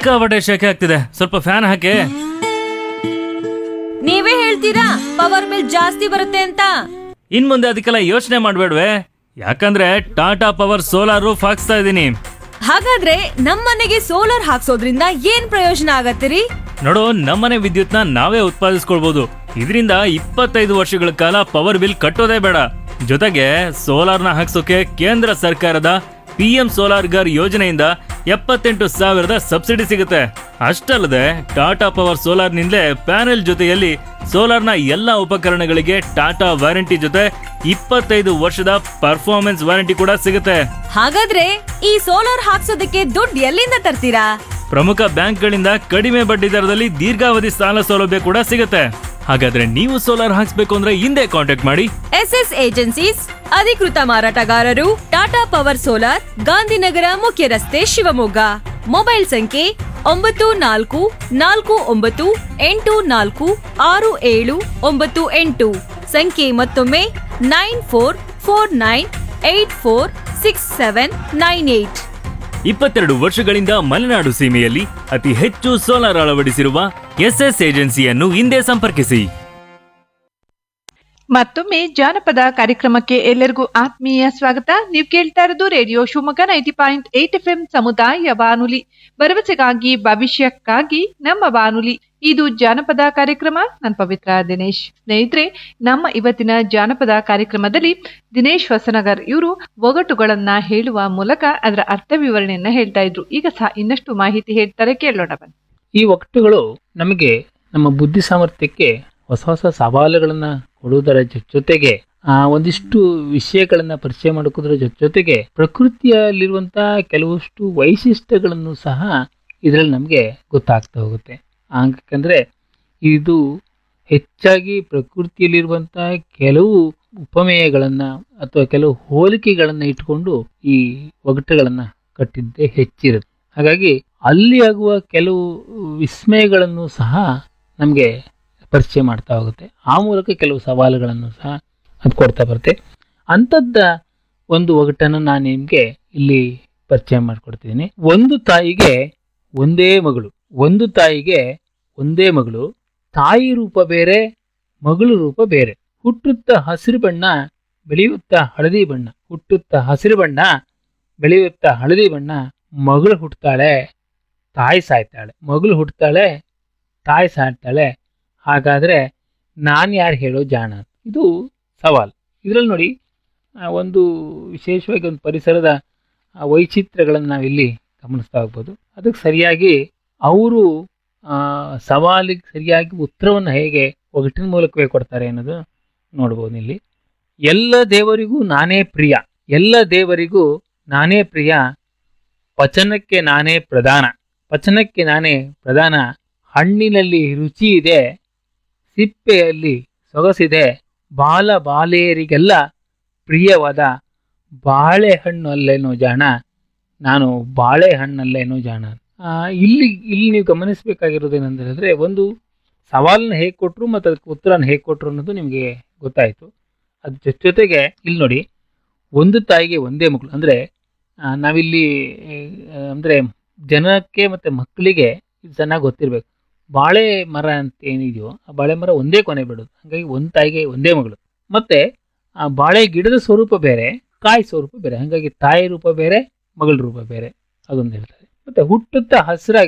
ಸಿಕ್ಕಾಪಟ್ಟೆ ಶೆಕೆ ಆಗ್ತಿದೆ ಸ್ವಲ್ಪ ಫ್ಯಾನ್ ಹಾಕಿ ನೀವೇ ಹೇಳ್ತೀರಾ ಪವರ್ ಬಿಲ್ ಜಾಸ್ತಿ ಬರುತ್ತೆ ಅಂತ ಇನ್ ಮುಂದೆ ಅದಕ್ಕೆಲ್ಲ ಯೋಚನೆ ಮಾಡ್ಬೇಡ್ವೆ ಯಾಕಂದ್ರೆ ಟಾಟಾ ಪವರ್ ಸೋಲಾರ್ ರೂಫ್ ಹಾಕ್ಸ್ತಾ ಇದ್ದೀನಿ ಹಾಗಾದ್ರೆ ನಮ್ಮನೆಗೆ ಸೋಲಾರ್ ಹಾಕ್ಸೋದ್ರಿಂದ ಏನ್ ಪ್ರಯೋಜನ ಆಗತ್ತಿರಿ ನೋಡು ನಮ್ಮನೆ ವಿದ್ಯುತ್ನ ನಾವೇ ಉತ್ಪಾದಿಸ್ಕೊಳ್ಬಹುದು ಇದರಿಂದ ಇಪ್ಪತ್ತೈದು ವರ್ಷಗಳ ಕಾಲ ಪವರ್ ಬಿಲ್ ಕಟ್ಟೋದೇ ಬೇಡ ಜೊತೆಗೆ ಸೋಲಾರ್ನ ಹಾಕ್ಸೋಕೆ ಕೇಂದ್ರ ಸರ್ಕಾರದ ಪಿ ಎಂ ಸೋಲಾರ್ ಗರ್ ಯೋಜನೆಯಿಂದ ಎಪ್ಪತ್ತೆಂಟು ಸಾವಿರದ ಸಬ್ಸಿಡಿ ಸಿಗುತ್ತೆ ಅಷ್ಟಲ್ಲದೆ ಟಾಟಾ ಪವರ್ ಸೋಲಾರ್ನಿಂದಲೇ ಪ್ಯಾನೆಲ್ ಜೊತೆಯಲ್ಲಿ ಸೋಲಾರ್ನ ಎಲ್ಲ ಉಪಕರಣಗಳಿಗೆ ಟಾಟಾ ವಾರಂಟಿ ಜೊತೆ ಇಪ್ಪತ್ತೈದು ವರ್ಷದ ಪರ್ಫಾರ್ಮೆನ್ಸ್ ವಾರಂಟಿ ಕೂಡ ಸಿಗುತ್ತೆ ಹಾಗಾದ್ರೆ ಈ ಸೋಲಾರ್ ಹಾಕ್ಸೋದಕ್ಕೆ ದುಡ್ಡು ಎಲ್ಲಿಂದ ತರ್ತೀರಾ ಪ್ರಮುಖ ಬ್ಯಾಂಕ್ಗಳಿಂದ ಕಡಿಮೆ ಬಡ್ಡಿ ದರದಲ್ಲಿ ದೀರ್ಘಾವಧಿ ಸಾಲ ಸೌಲಭ್ಯ ಕೂಡ ಸಿಗುತ್ತೆ ಹಾಗಾದ್ರೆ ನೀವು ಸೋಲಾರ್ ಹಾಕ್ಸ್ಬೇಕು ಅಂದ್ರೆ ಹಿಂದೆ ಕಾಂಟ್ಯಾಕ್ಟ್ ಮಾಡಿ ಎಸ್ ಎಸ್ ಏಜೆನ್ಸೀಸ್ ಅಧಿಕೃತ ಮಾರಾಟಗಾರರು ಟಾಟಾ ಪವರ್ ಸೋಲಾರ್ ಗಾಂಧಿನಗರ ಮುಖ್ಯ ರಸ್ತೆ ಶಿವಮೊಗ್ಗ ಮೊಬೈಲ್ ಸಂಖ್ಯೆ ಒಂಬತ್ತು ನಾಲ್ಕು ನಾಲ್ಕು ಒಂಬತ್ತು ಎಂಟು ನಾಲ್ಕು ಆರು ಏಳು ಒಂಬತ್ತು ಎಂಟು ಸಂಖ್ಯೆ ಮತ್ತೊಮ್ಮೆ nine four four nine eight four six seven nine eight ಇಪ್ಪತ್ತೆರಡು ವರ್ಷಗಳಿಂದ ಮಲೆನಾಡು ಸೀಮೆಯಲ್ಲಿ ಅತಿ ಹೆಚ್ಚು ಸೋಲಾರ್ ಅಳವಡಿಸಿರುವ ಎಸ್ಎಸ್ ಏಜೆನ್ಸಿಯನ್ನು ಹಿಂದೆ ಸಂಪರ್ಕಿಸಿ ಮತ್ತೊಮ್ಮೆ ಜಾನಪದ ಕಾರ್ಯಕ್ರಮಕ್ಕೆ ಎಲ್ಲರಿಗೂ ಆತ್ಮೀಯ ಸ್ವಾಗತ ನೀವು ಕೇಳ್ತಾ ಇರೋದು radio Shivamogga ninety point eight F M ಸಮುದಾಯ ಬಾನುಲಿ ಭರವಸೆಗಾಗಿ ಭವಿಷ್ಯಕ್ಕಾಗಿ ನಮ್ಮ ಬಾನುಲಿ ಇದು ಜಾನಪದ ಕಾರ್ಯಕ್ರಮ ನಾನು ಪವಿತ್ರ ದಿನೇಶ್ ಸ್ನೇಹಿತರೆ ನಮ್ಮ ಇವತ್ತಿನ ಜಾನಪದ ಕಾರ್ಯಕ್ರಮದಲ್ಲಿ ದಿನೇಶ್ ಹೊಸನಗರ್ ಇವರು ಒಗಟುಗಳನ್ನ ಹೇಳುವ ಮೂಲಕ ಅದರ ಅರ್ಥ ವಿವರಣೆಯನ್ನ ಹೇಳ್ತಾ ಇದ್ರು ಈಗ ಸಹ ಇನ್ನಷ್ಟು ಮಾಹಿತಿ ಹೇಳ್ತಾರೆ ಕೇಳೋಣ ಬನ್ನಿ ಈ ಒಗಟುಗಳು ನಮಗೆ ನಮ್ಮ ಬುದ್ಧಿ ಸಾಮರ್ಥ್ಯಕ್ಕೆ ಹೊಸ ಹೊಸ ಸವಾಲುಗಳನ್ನ ಕೊಡುವುದರ ಜೊ- ಜೊತೆಗೆ ಆ ಒಂದಿಷ್ಟು ವಿಷಯಗಳನ್ನ ಪರಿಚಯ ಮಾಡಿಕೋದ್ರ ಜೊ- ಜೊತೆಗೆ ಪ್ರಕೃತಿಯಲ್ಲಿರುವಂತಹ ಕೆಲವಷ್ಟು ವೈಶಿಷ್ಟ್ಯಗಳನ್ನು ಸಹ ಇದರಲ್ಲಿ ನಮಗೆ ಗೊತ್ತಾಗ್ತಾ ಹೋಗುತ್ತೆ ಯಾಕಂದ್ರೆ ಇದು ಹೆಚ್ಚಾಗಿ ಪ್ರಕೃತಿಯಲ್ಲಿರುವಂತಹ ಕೆಲವು ಉಪಮೇಯಗಳನ್ನ ಅಥವಾ ಕೆಲವು ಹೋಲಿಕೆಗಳನ್ನ ಇಟ್ಕೊಂಡು ಈ ಒಗಟುಗಳನ್ನ ಕಟ್ಟಿದ್ದೇ ಹೆಚ್ಚಿರುತ್ತೆ ಹಾಗಾಗಿ ಅಲ್ಲಿ ಆಗುವ ಕೆಲವು ವಿಸ್ಮಯಗಳನ್ನು ಸಹ ನಮಗೆ ಪರಿಚಯ ಮಾಡ್ತಾ ಹೋಗುತ್ತೆ ಆ ಮೂಲಕ ಕೆಲವು ಸವಾಲುಗಳನ್ನು ಸಹ ಅದು ಕೊಡ್ತಾ ಬರುತ್ತೆ ಅಂಥದ್ದ ಒಂದು ಒಗಟನ್ನು ನಾನು ನಿಮಗೆ ಇಲ್ಲಿ ಪರಿಚಯ ಮಾಡಿಕೊಡ್ತಿದ್ದೀನಿ ಒಂದು ತಾಯಿಗೆ ಒಂದೇ ಮಗಳು ಒಂದು ತಾಯಿಗೆ ಒಂದೇ ಮಗಳು ತಾಯಿ ರೂಪ ಬೇರೆ ಮಗಳು ರೂಪ ಬೇರೆ ಹುಟ್ಟುತ್ತಾ ಹಸಿರು ಬಣ್ಣ ಬೆಳೆಯುತ್ತಾ ಹಳದಿ ಬಣ್ಣ ಹುಟ್ಟುತ್ತಾ ಹಸಿರು ಬಣ್ಣ ಬೆಳೆಯುತ್ತಾ ಹಳದಿ ಬಣ್ಣ ಮಗಳು ಹುಟ್ಟುತ್ತಾಳೆ ತಾಯಿ ಸಾಯ್ತಾಳೆ ಮಗಳು ಹುಟ್ಟುತ್ತಾಳೆ ತಾಯಿ ಸಾಯ್ತಾಳೆ ಹಾಗಾದ್ರೆ ನಾನು ಯಾರು ಹೇಳೋ ಜಾಣ ಇದು ಸವಾಲು ಇದರಲ್ಲಿ ನೋಡಿ ಆ, ಒಂದು ವಿಶೇಷವಾಗಿ ಒಂದು ಪರಿಸರದ ಆ, ವೈಚಿತ್ರ್ಯಗಳನ್ನು ನಾವಿಲ್ಲಿ ಗಮನಿಸ್ತಾ ಹೋಗ್ಬೋದು ಅದಕ್ಕೆ ಸರಿಯಾಗಿ ಅವರು ಸವಾಲಿಗೆ ಸರಿಯಾಗಿ ಉತ್ತರವನ್ನು ಹೇಗೆ ಒಗಟಿನ ಮೂಲಕವೇ ಕೊಡ್ತಾರೆ ಅನ್ನೋದು ನೋಡ್ಬೋದು ಇಲ್ಲಿ ಎಲ್ಲ ದೇವರಿಗೂ ನಾನೇ ಪ್ರಿಯ ಎಲ್ಲ ದೇವರಿಗೂ ನಾನೇ ಪ್ರಿಯ ಪಚನಕ್ಕೆ ನಾನೇ ಪ್ರಧಾನ ಪಚನಕ್ಕೆ ನಾನೇ ಪ್ರಧಾನ ಹಣ್ಣಿನಲ್ಲಿ ರುಚಿ ಇದೆ ಸಿಪ್ಪೆಯಲ್ಲಿ ಸೊಗಸಿದೆ ಬಾಲ ಬಾಲೆಯರಿಗೆಲ್ಲ ಪ್ರಿಯವಾದ ಬಾಳೆಹಣ್ಣು ಅಲ್ಲೇನೋ ಜಾಣ ನಾನು ಬಾಳೆಹಣ್ಣಲ್ಲೇನೋ ಜಾಣ ಆ, ಇಲ್ಲಿ ಇಲ್ಲಿ ನೀವು ಗಮನಿಸಬೇಕಾಗಿರೋದು ಏನಂತ ಹೇಳಿದ್ರೆ ಒಂದು ಸವಾಲನ್ನ ಹೇಗೆ ಕೊಟ್ಟರು ಮತ್ತು ಅದಕ್ಕೆ ಉತ್ತರನ ಹೇಗೆ ಕೊಟ್ಟರು ಅನ್ನೋದು ನಿಮಗೆ ಗೊತ್ತಾಯಿತು ಅದ್ರ ಜೊತೆ ಜೊತೆಗೆ ಇಲ್ಲಿ ನೋಡಿ ಒಂದು ತಾಯಿಗೆ ಒಂದೇ ಮಗಳು ಅಂದರೆ ನಾವಿಲ್ಲಿ ಆ, ಅಂದರೆ ಜನಕ್ಕೆ ಮತ್ತು ಮಕ್ಕಳಿಗೆ ಇದು ಚೆನ್ನಾಗಿ ಗೊತ್ತಿರಬೇಕು ಬಾಳೆ ಮರ ಅಂತ ಏನಿದೆಯೋ ಆ ಬಾಳೆ ಮರ ಒಂದೇ ಕೊನೆ ಬಿಡೋದು ಹಾಗಾಗಿ ಒಂದು ತಾಯಿಗೆ ಒಂದೇ ಮಗಳು ಮತ್ತೆ ಆ ಬಾಳೆ ಗಿಡದ ಸ್ವರೂಪ ಬೇರೆ ಕಾಯಿ ಸ್ವರೂಪ ಬೇರೆ ಹಾಗಾಗಿ ತಾಯಿ ರೂಪ ಬೇರೆ ಮಗಳ ರೂಪ ಬೇರೆ ಅದೊಂದು ಹೇಳ್ತಾರೆ ಮತ್ತೆ ಹುಟ್ಟುತ್ತಾ ಹಸಿರಾಗಿ